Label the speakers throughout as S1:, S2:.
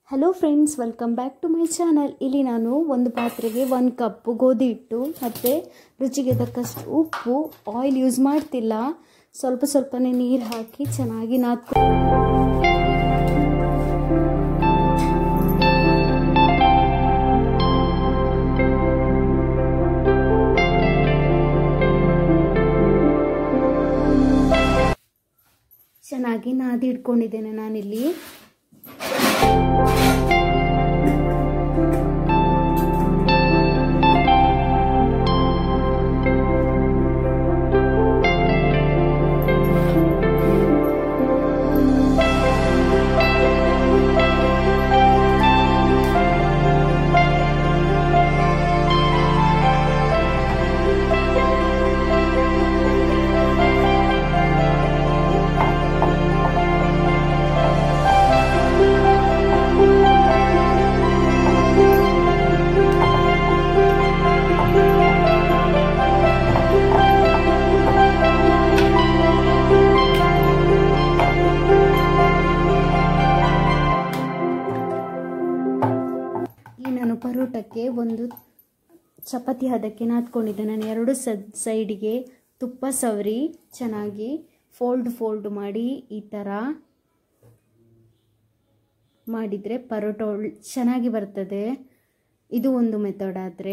S1: hello friends welcome back to my channel ಇಲ್ಲಿ ನಾನು ಒಂದು ಪಾತ್ರೆಗೆ ಒಂದು ಕಪ್ಪು ಗೋಧಿ ಹಿಟ್ಟು ಮತ್ತು ರುಚಿಗೆ ತಕ್ಕಷ್ಟು ಉಪ್ಪು ಆಯಿಲ್ ಯೂಸ್ ಮಾಡ್ತಿಲ್ಲ ಸ್ವಲ್ಪ ಸ್ವಲ್ಪನೇ ನೀರು ಹಾಕಿ ಚೆನ್ನಾಗಿ ನಾದ್ಕೊ ಚೆನ್ನಾಗಿ ನಾದಿ ಇಟ್ಕೊಂಡಿದ್ದೇನೆ ನಾನಿಲ್ಲಿ ಇಲ್ಲಿ ನಾನು ಪರೋಟಕ್ಕೆ ಒಂದು ಚಪಾತಿ ಹದಕ್ಕೆ ನಾದ್ಕೊಂಡಿದ್ದೆ ನಾನು ಎರಡು ಸೈಡಿಗೆ ತುಪ್ಪ ಸವರಿ ಚೆನ್ನಾಗಿ ಫೋಲ್ಡ್ ಫೋಲ್ಡ್ ಮಾಡಿ ಈ ಥರ ಮಾಡಿದರೆ ಪರೋಟ ಒಳ್ಳೆ ಚೆನ್ನಾಗಿ ಬರ್ತದೆ ಇದು ಒಂದು ಮೆಥಡ್ ಆದರೆ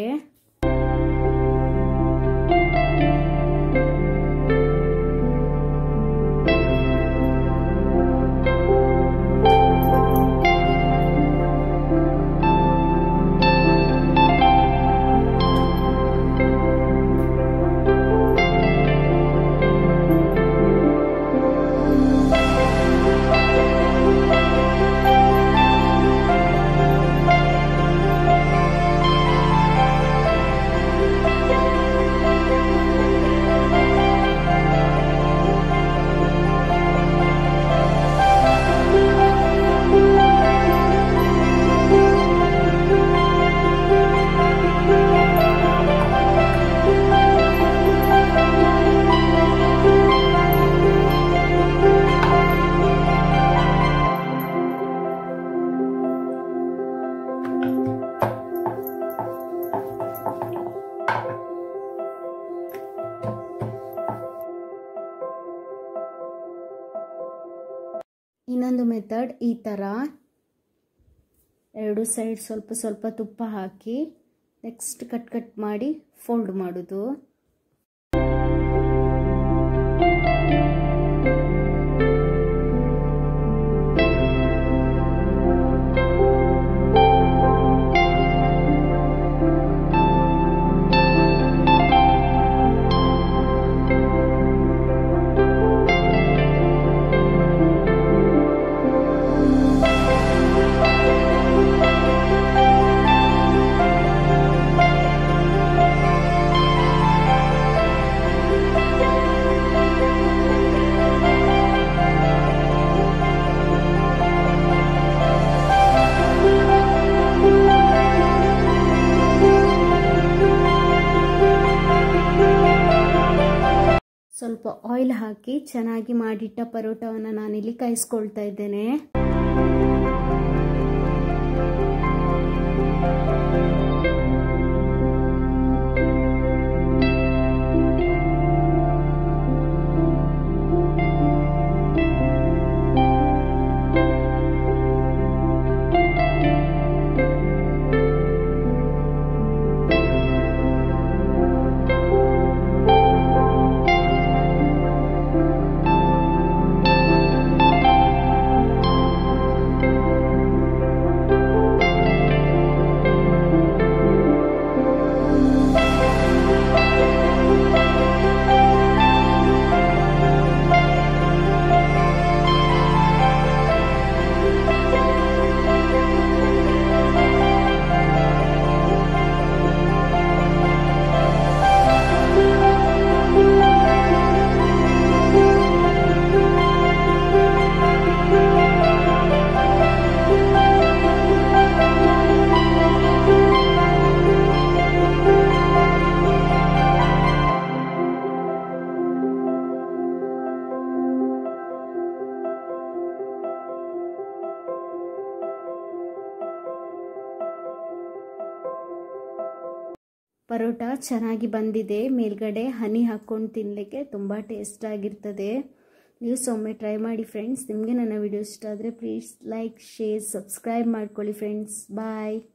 S1: ಇನ್ನೊಂದು ಮೆಥಡ್ ಈ ಥರ ಎರಡು ಸೈಡ್ ಸ್ವಲ್ಪ ಸ್ವಲ್ಪ ತುಪ್ಪ ಹಾಕಿ ನೆಕ್ಸ್ಟ್ ಕಟ್ ಕಟ್ ಮಾಡಿ ಫೋಲ್ಡ್ ಮಾಡೋದು ಸ್ವಲ್ಪ ಆಯಿಲ್ ಹಾಕಿ ಚೆನ್ನಾಗಿ ಮಾಡಿಟ್ಟ ಪರೋಟವನ್ನು ನಾನಿಲ್ಲಿ ಕಾಯಿಸ್ಕೊಳ್ತಾ ಇದ್ದೇನೆ ಪರೋಟ ಚೆನ್ನಾಗಿ ಬಂದಿದೆ ಮೇಲ್ಗಡೆ ಹನಿ ಹಾಕ್ಕೊಂಡು ತಿನ್ನಲಿಕ್ಕೆ ತುಂಬ ಟೇಸ್ಟ್ ಆಗಿರ್ತದೆ ನೀವು ಸೊಮ್ಮೆ ಟ್ರೈ ಮಾಡಿ ಫ್ರೆಂಡ್ಸ್ ನಿಮಗೆ ನನ್ನ ವಿಡಿಯೋ ಇಷ್ಟ ಆದರೆ ಪ್ಲೀಸ್ ಲೈಕ್ ಶೇರ್ ಸಬ್ಸ್ಕ್ರೈಬ್ ಮಾಡ್ಕೊಳ್ಳಿ ಫ್ರೆಂಡ್ಸ್ ಬಾಯ್